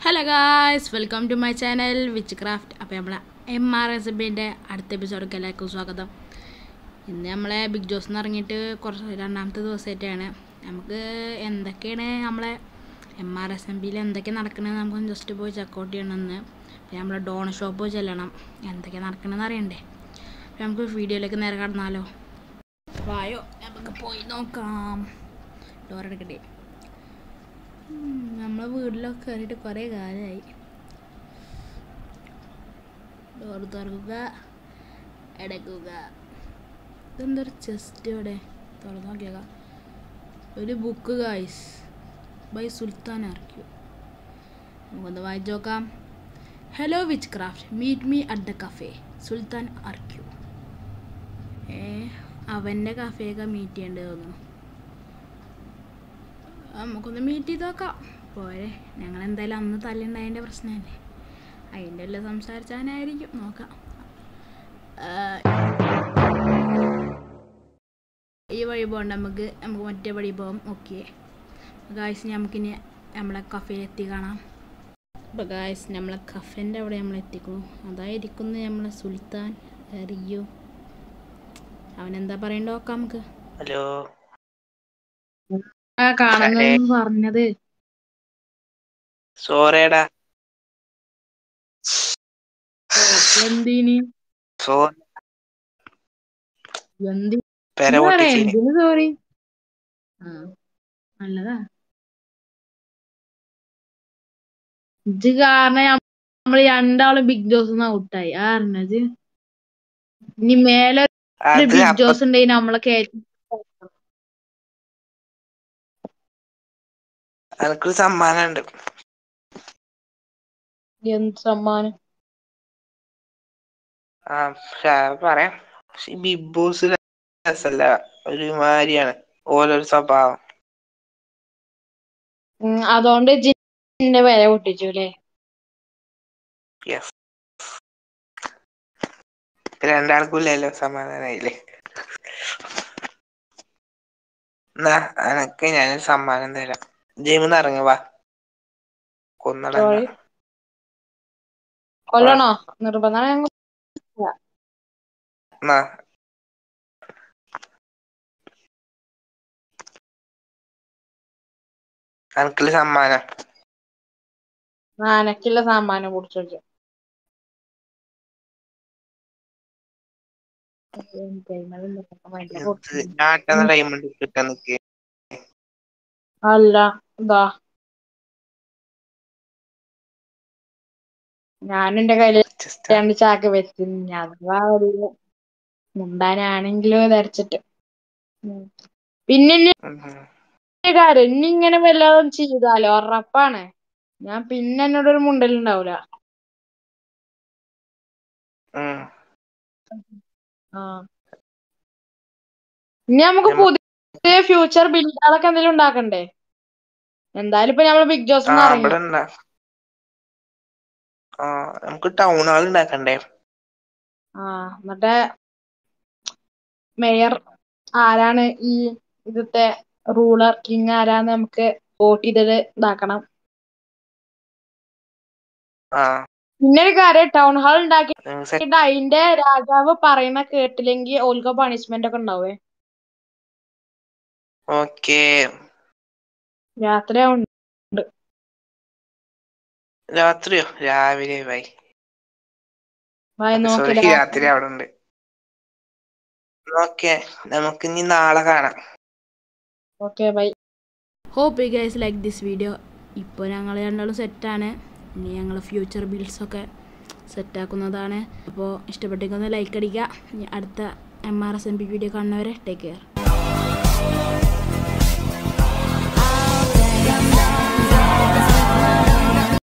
Hello guys welcome to my channel witchcraft അപ്പോൾ നമ്മളെ M R S ബിൻ്റെ അടുത്ത എപ്പിസോഡിലേക്ക് എല്ലാവർക്കും സ്വാഗതം ഇന്ന് നമ്മളെ ബിഗ് ജോസ് എന്ന് ഇറങ്ങിയിട്ട് കുറച്ച് രണ്ടാമത്തെ ദിവസമായിട്ടാണ് നമുക്ക് എന്തൊക്കെയാണ് നമ്മളെ എം ആർ എസ് എം ബിയിൽ എന്തൊക്കെ നടക്കണമെന്ന് നമുക്ക് ജസ്റ്റ് പോയി ചെക്കൗട്ട് ചെയ്യണമെന്ന് പിന്നെ നമ്മളെ ഡോൺ ഷോപ്പ് പോയി ചെല്ലണം എന്തൊക്കെ നടക്കണമെന്ന് അറിയണ്ടേ അപ്പോൾ നമുക്ക് വീഡിയോയിലേക്ക് നേരെ കടന്നാലോ വായോ നമുക്ക് പോയി നോക്കാം ഡോറെടുക്കട്ടെ നമ്മളെ വീട്ടിലൊക്കെ കയറിയിട്ട് കുറേ കാലമായി ഡോർ തുറക്കുക അടക്കുക ഇതെന്തൊരു ചെസ്റ്റ് ഇവിടെ തുറന്നു നോക്കിയേക്കാം ഒരു book guys by Sultan R Q നമുക്കൊന്ന് വായിച്ചു നോക്കാം hello witchcraft meet me at the cafe Sultan R Q ഏ അവൻ്റെ കഫേയൊക്കെ മീറ്റ് ചെയ്യേണ്ടത് തോന്നുന്നു നമുക്കൊന്ന് മീറ്റ് ചെയ്ത് നോക്കാം പോരെ ഞങ്ങൾ എന്തായാലും അന്ന് തല്ലുണ്ടായതിൻ്റെ പ്രശ്നമല്ലേ അതിൻ്റെ എല്ലാം സംസാരിച്ചാനായിരിക്കും നോക്കാം ആ, ഈ വഴി പോകണ്ട നമുക്ക് നമുക്ക് മറ്റേ വഴി പോകാം ഓക്കെ ഗായ്സ് നമുക്കിനി നമ്മളെ കഫേയിൽ എത്തി കാണാം അപ്പോൾ ഗായ്സ് നമ്മളെ കഫേൻ്റെ അവിടെ നമ്മൾ എത്തിക്കുന്നു അതായിരിക്കുന്നു നമ്മളെ സുൽത്താൻ റിയു അവനെന്താ പറയണ്ട നോക്കാം നമുക്ക് ഹലോ ആ കാണുന്നു പറഞ്ഞത് സോറേടാ എന്തിന് സോ എന്തി പെര പൊട്ടിച്ചിന് എന്തിന് സോറി ആ നല്ലതാ ഇത് കാരണം നമ്മൾ രണ്ടാളും ബിഗ് ജോസ് ഔട്ടായി അറിഞ്ഞത് ഇനി മേലെ ഒരു അത് ബിഗ് അപ്പ ജോസ് ഉണ്ടെങ്കിൽ നമ്മളെ കയറ്റി എനക്കൊരു സമ്മാനം ഉണ്ട് എന്ത് സമ്മാനം ആ പക്ഷെ അത് പറയാം പക്ഷെ ഈ ബിഗ് ബോസ് രസല്ല ഒരുമാതിരിയാണ് ഓരോരു സ്വഭാവം ഉം, അതുകൊണ്ട് ജിന്റെ വില പൊട്ടിച്ചു അല്ലേ യെസ് രണ്ടാൾക്കും ഇല്ലല്ലോ സമാധാനായില്ലേ എന്നാ എനക്ക് ഞാനൊരു സമ്മാനം തരാം ജയിമെന്ന് ഇറങ്ങി വാ കൊന്നട Sorry. കൊല്ലണോ നിർബന്ധം ഞങ്ങൾ എന്നാ എനക്കുള്ള സമ്മാനം ആനക്കുള്ള സമ്മാനം കുടിച്ചു വെച്ചു ഞാട്ടെന്ന ഡയമണ്ട് കിട്ടാൻ നിക്ക് അല്ല ഇതാ ഞാൻ എന്റെ കയ്യില് ജസ്റ്റ് രണ്ട് ചാക്ക് വെച്ചിരുന്നു അഥവാ ഒരു മുണ്ടാനാണെങ്കിലോ ധരിച്ചിട്ട് ഉം. പിന്നെ ഇനി ഒരു കാര്യം ഇനി ഇങ്ങനെ വല്ലതും ചെയ്താലോ ഉറപ്പാണ് ഞാൻ പിന്നെ എന്നോടൊരു മുണ്ടലുണ്ടാവൂല ആ ഇനി നമുക്ക് നമ്മ- പുതിയ ഫ്യൂച്ചർ ബിൽഡുകളൊക്കെ എന്തെങ്കിലും ഉണ്ടാക്കണ്ടേ എന്തായാലും ഇപ്പൊ നമ്മള് ബിഗ് ജോസ് ആ ഇറങ്ങി ഇവിടെ ഉണ്ടാ ആ നമുക്ക് ടൗൺ ഹാൾ ഉണ്ടാക്കണ്ടേ ആ എന്നിട്ട് മേയർ ആരാണ് ഈ ഇവിടുത്തെ റൂളർ കിങ് ആരാന്ന് നമുക്ക് വോട്ട് ചെയ്തത് ഇതാക്കണം ആ പിന്നെ ഒരു കാര്യം ടൗൺ ഹാൾ ഉണ്ടാക്കി ഉം, set. അതിന്റെ രാജാവ് പറയണ കേട്ടില്ലെങ്കിൽ ഓൽക്ക് പണിഷ്മെന്റ് ഒക്കെ ഉണ്ടാവേ ഓക്കേ രാത്രിയാവും രാത്രിയോ രാവിലെ ബൈ വായി നോക്കി സോറി രാത്രി അവിടെ ഉണ്ട് ഓക്കെ നമുക്ക് ഇനി നാളെ കാണാം okay bye hope you guys like this video ഇപ്പോൾ ഞങ്ങൾ രണ്ടാളും സെറ്റാണ് ഇനി ഞങ്ങൾ ഫ്യൂച്ചർ ബിൽസൊക്കെ സെറ്റാക്കുന്നതാണ് അപ്പോൾ ഇഷ്ടപ്പെട്ടെങ്കിൽ ഒന്ന് ലൈക്ക് അടിക്കുക ഇനി അടുത്ത M R S M P video കാണുന്നവരെ ടേക്ക് കെയർ